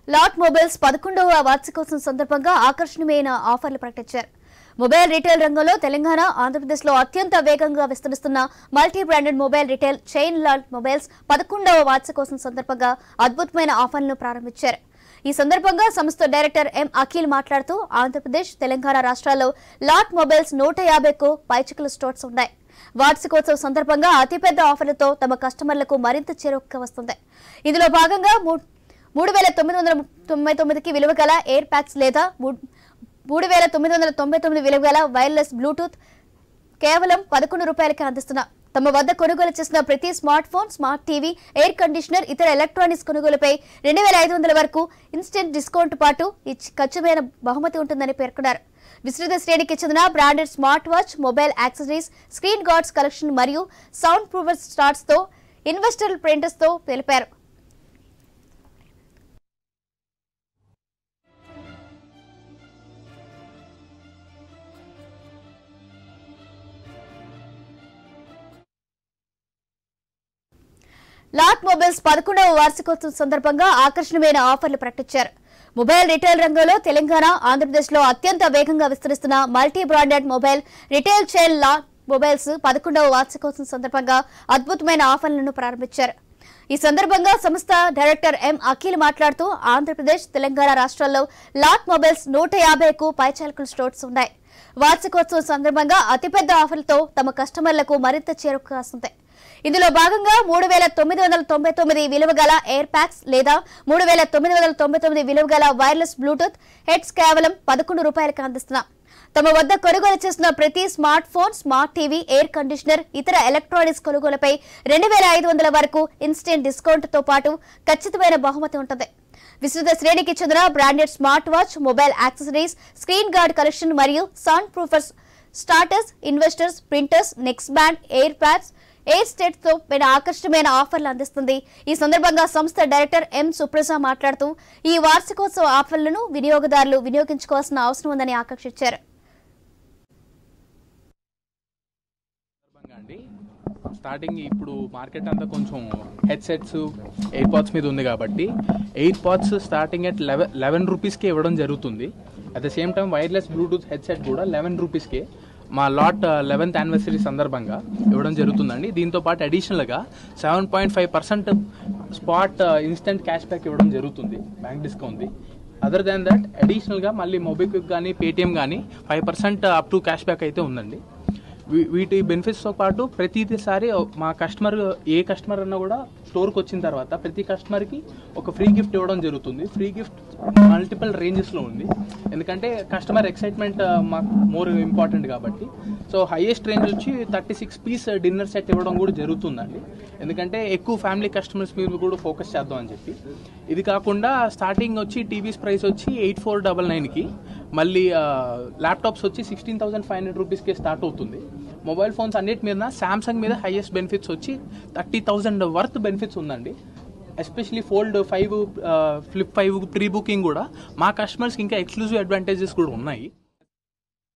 lot mobiles పదకొండవ వార్షికోత్సవం సందర్భంగా ఆకర్షణీయమైన ఆఫర్లు ప్రకటించారు మొబైల్ రీటైల్ రంగంలో తెలంగాణ ఆంధ్రప్రదేశ్లో అత్యంత వేగంగా విస్తరిస్తున్న multi branded mobile retail chain Lot mobiles పదకొండవ వార్షికోత్సవం సందర్భంగా అద్భుతమైన ఆఫర్లను ప్రారంభించారు ఈ సందర్భంగా సంస్థ డైరెక్టర్ ఎం అఖిల్ మాట్లాడుతూ ఆంధ్రప్రదేశ్ తెలంగాణ రాష్ట్రాల్లో లాట్ మొబైల్స్ నూట యాభైకు పైచికల స్టోర్స్ ఉన్నాయి వార్షికోత్సవం సందర్భంగా అతిపెద్ద ఆఫర్లతో తమ కస్టమర్లకు మరింత చేరువగా వస్తుంది ఇందులో భాగంగా మూ- మూడు వేల తొమ్మిది వందల తొంభై తొమ్మిదికి విలువ గల ఎయిర్ ప్యాక్స్ లేదా మూ- మూడు వేల తొమ్మిది వందల తొంభై తొమ్మిది విలువ గల వైర్లెస్ బ్లూటూత్ కేవలం పదకొండు రూపాయలకి అందిస్తున్నా తమ వద్ద కొనుగోలు చేసిన ప్రతి smart phone smart TV air conditioner ఇతర ఎలక్ట్రానిక్స్ కొనుగోలుపై రెండు వేల ఐదు వందల వరకు ఇన్స్టెంట్ డిస్కౌంట్ పాటు ఈ ఖర్చుమైన బహుమతి ఉంటుందని పేర్కొన్నారు విస్తృత శ్రేణికి చెందిన branded smart watch mobile accessories screen guards collection మరియు సౌండ్ ప్రూఫర్ స్టార్ట్స్ తో ఇన్వెస్టర్ ప్రింటర్స్ తో తెలిపారు లాట్ మొబైల్స్ పదకొండవ వార్షికోత్సవం సందర్భంగా ఆకర్షణీయమైన ఆఫర్లు ప్రకటించారు మొబైల్ రిటైల్ రంగంలో తెలంగాణ ఆంధ్రప్రదేశ్లో అత్యంత వేగంగా విస్తరిస్తున్న multi branded mobile retail chain Lot mobiles పదకొండవ వార్షికోత్సవం సందర్భంగా అద్భుతమైన ఆఫర్లను ప్రారంభించారు ఈ సందర్భంగా సంస్థ డైరెక్టర్ ఎం అఖిల్ మాట్లాడుతూ ఆంధ్రప్రదేశ్ తెలంగాణ రాష్ట్రాల్లో లాట్ మొబైల్స్ నూట యాభైకు పైచాలకుల స్టోర్స్ ఉన్నాయి వార్షికోత్సవం సందర్భంగా అతిపెద్ద ఆఫర్లతో తమ కస్టమర్లకు మరింత చేరువ వస్తుంది ఇందులో భాగంగా మూడు వేల తొమ్మిది వందల తొంభై తొమ్మిది విలువ గల ఎయిర్ ప్యాక్స్ లేదా మూడు వేల తొమ్మిది వందల తొంభై తొమ్మిది విలువ గల వైర్లెస్ బ్లూటూత్ హెడ్స్ కేవలం పదకొండు రూపాయలకి అందిస్తున్నాం తమ వద్ద కొనుగోలు చేసిన ప్రతి smart phone smart TV air conditioner ఇతర ఎలక్ట్రానిక్స్ కొనుగోలుపై రెండు వేల ఐదు వందల వరకు ఇన్స్టెంట్ డిస్కౌంట్ తో పాటు ఖచ్చితమైన బహుమతి ఉంటుంది విస్తృత శ్రేణికి చెందిన branded smart watch mobile accessories screen guard collection మరియు sound proofers starters investors printers neckband air pads air state తో పైన ఆకర్షణీయమైన ఆఫర్లు అందిస్తుంది ఈ సందర్భంగా సంస్థ డైరెక్టర్ ఎం సుప్రజ మాట్లాడుతూ ఈ వార్షికోత్సవ ఆఫర్లను వినియోగదారులు వినియోగించుకోవాల్సిన అవసరం ఉందని ఆకర్షించారు సందర్భంగా అండి స్టార్టింగ్ ఇప్పుడు మార్కెట్ అంతా కొంచెం హెడ్సెట్స్ ఎయిర్ పాడ్స్ మీద ఉంది కాబట్టి air pods starting at eleven eleven రూపీస్కే ఇవ్వడం జరుగుతుంది at the same time wireless Bluetooth headset కూడా లెవెన్ రూపీస్కే మా లాట్ లెవెన్త్ యానివర్సరీ సందర్భంగా ఇవ్వడం జరుగుతుందండి దీంతో పాటు అడిషనల్గా seven point five percent spot instant cash back ఇవ్వడం జరుగుతుంది bank discount other than that అడిషనల్గా మళ్ళీ మొబిక్విక్ కానీ పేటిఎం కానీ five percent up to cash back అయితే ఉందండి వీ- వీటి బెనిఫిట్స్తో పాటు ప్రతిసారి మా కస్టమర్ ఏ కస్టమర్ అన్నా కూడా స్టోర్కి వచ్చిన తర్వాత ప్రతి కస్టమర్కి ఒక ఫ్రీ గిఫ్ట్ ఇవ్వడం జరుగుతుంది ఫ్రీ గిఫ్ట్ మల్టిపుల్ రేంజెస్లో ఉంది ఎందుకంటే కస్టమర్ ఎక్సైట్మెంట్ మాకు మోర్ ఇంపార్టెంట్ కాబట్టి సో హైయెస్ట్ రేంజ్ వచ్చి thirty six piece dinner set ఇవ్వడం కూడా జరుగుతుందండి ఎందుకంటే ఎక్కువ ఫ్యామిలీ కస్టమర్స్ మీద కూడా ఫోకస్ చేద్దాం అని చెప్పి ఇది కాకుండా స్టార్టింగ్ వచ్చి టీవీస్ ప్రైస్ వచ్చి ఎయిట్ ఫోర్ డబల్ నైన్కి మళ్ళీ ల్యాప్టాప్స్ వచ్చి సిక్స్టీన్ థౌసండ్ ఫైవ్ హండ్రెడ్ రూపీస్కే స్టార్ట్ అవుతుంది మొబైల్ ఫోన్స్ అన్నిటి మీద శాంసంగ్ మీద హైయెస్ట్ బెనిఫిట్స్ వచ్చి థర్టీ థౌసండ్ వర్త్ బెనిఫిట్స్ ఉందండి especially fold five flip five pre booking కూడా మా కస్టమర్స్కి ఇంకా ఎక్స్క్లూజివ్ అడ్వాంటేజెస్ కూడా ఉన్నాయి